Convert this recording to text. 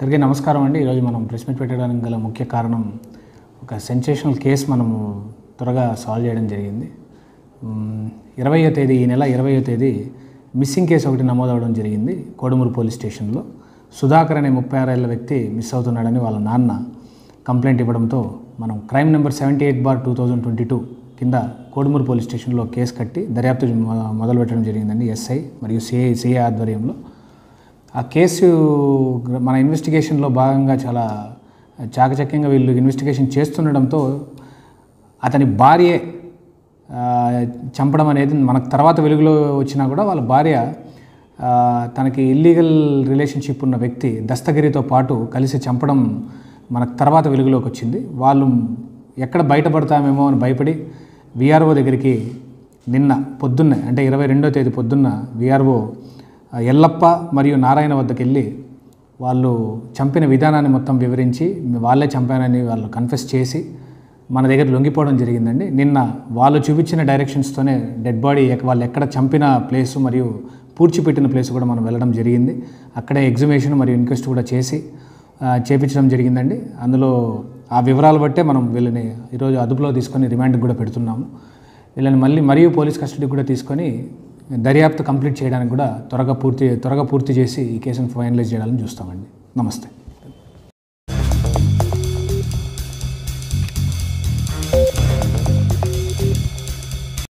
అందరికీ నమస్కారం అండి ఈరోజు మనం ప్రెస్ మీట్ పెట్టడానికి గల ముఖ్య కారణం ఒక సెన్సేషనల్ కేసు మనము త్వరగా సాల్వ్ చేయడం జరిగింది ఇరవయో తేదీ ఈ నెల ఇరవయో తేదీ మిస్సింగ్ కేసు ఒకటి నమోదవడం జరిగింది కోడుమూరు పోలీస్ స్టేషన్లో సుధాకర్ అనే ముప్పై ఆరేళ్ల వ్యక్తి మిస్ అవుతున్నాడని వాళ్ళ నాన్న కంప్లైంట్ ఇవ్వడంతో మనం crime number seventy eight bar two thousand twenty two కింద కోడుమూరు పోలీస్ స్టేషన్లో కేసు కట్టి దర్యాప్తు మొ- మొదలుపెట్టడం జరిగిందండి ఎస్ఐ మరియు సిఐ సిఐ ఆధ్వర్యంలో ఆ కేసు మన ఇన్వెస్టిగేషన్లో భాగంగా చాలా చాకచక్యంగా వీళ్ళు ఇన్వెస్టిగేషన్ చేస్తుండడంతో అతని భార్యే ఆ, చంపడం అనేది మనకు తర్వాత వెలుగులో వచ్చినా కూడా వాళ్ళ భార్య ఆ, తనకి ఇల్లీగల్ రిలేషన్షిప్ ఉన్న వ్యక్తి దస్తగిరితో పాటు కలిసి చంపడం మనకు తర్వాత వెలుగులోకి వచ్చింది వాళ్ళు ఎక్కడ బయటపడతామేమో అని భయపడి విఆర్ఓ దగ్గరికి నిన్న పొద్దున్నే అంటే ఇరవై రెండో తేదీ పొద్దున్న విఆర్ఓ ఎల్లప్ప మరియు నారాయణ వద్దకు వెళ్ళి వాళ్ళు చంపిన విధానాన్ని మొత్తం వివరించి వాళ్ళే చంపానని వాళ్ళు కన్ఫెస్ చేసి మన దగ్గర లొంగిపోవడం జరిగిందండి నిన్న వాళ్ళు చూపించిన డైరెక్షన్స్తోనే డెడ్ బాడీ ఎక్క- వాళ్ళు ఎక్కడ చంపిన ప్లేసు మరియు పూడ్చిపెట్టిన ప్లేస్ కూడా మనం వెళ్ళడం జరిగింది అక్కడే ఎగ్జిబిషన్ మరియు ఇన్క్వెస్ట్ కూడా చేసి ఆ, చేపించడం జరిగిందండి అందులో ఆ వివరాలు బట్టే మనం వీళ్ళని ఈరోజు అదుపులో తీసుకొని రిమాండ్కి కూడా పెడుతున్నాము వీళ్ళని మళ్ళీ మరియు పోలీస్ కస్టడీకి కూడా తీసుకొని దర్యాప్తు కంప్లీట్ చేయడానికి కూడా త్వరగా పూర్తి త్వరగా పూర్తి చేసి ఈ కేసును ఫైనలైజ్ చేయాలని చూస్తామండి నమస్తే